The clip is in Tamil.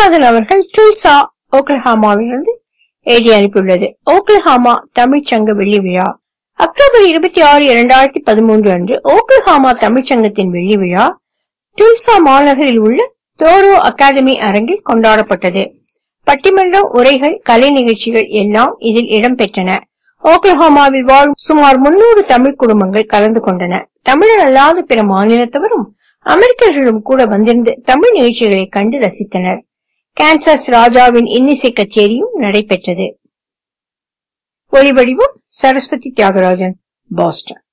விஸ்வநாதன் அவர்கள் டூசா ஓக்லஹாமாவிலிருந்து எழுதி அனுப்பியுள்ளது ஓக்லஹாமா தமிழ்ச்சங்க வெள்ளி விழா அக்டோபர் இருபத்தி ஆறு இரண்டாயிரத்தி பதிமூன்று அன்று ஓக்லஹாமா தமிழ்ச்சங்கத்தின் வெள்ளி விழா டுல்சா மாநகரில் உள்ள டோரோ அகாதமி அரங்கில் கொண்டாடப்பட்டது பட்டிமன்றம் உரைகள் கலை நிகழ்ச்சிகள் எல்லாம் இதில் இடம்பெற்றன ஓக்லஹோமாவில் வாழும் சுமார் முன்னூறு தமிழ் குடும்பங்கள் கலந்து கொண்டன தமிழர் அல்லாத பிற மாநிலத்தவரும் அமெரிக்கர்களும் கூட வந்திருந்து தமிழ் நிகழ்ச்சிகளை கண்டு ரசித்தனர் கான்சாஸ் ராஜாவின் இன்னிசை கச்சேரியும் நடைபெற்றது ஒலிவடிவம் சரஸ்வதி தியாகராஜன் பாஸ்டன்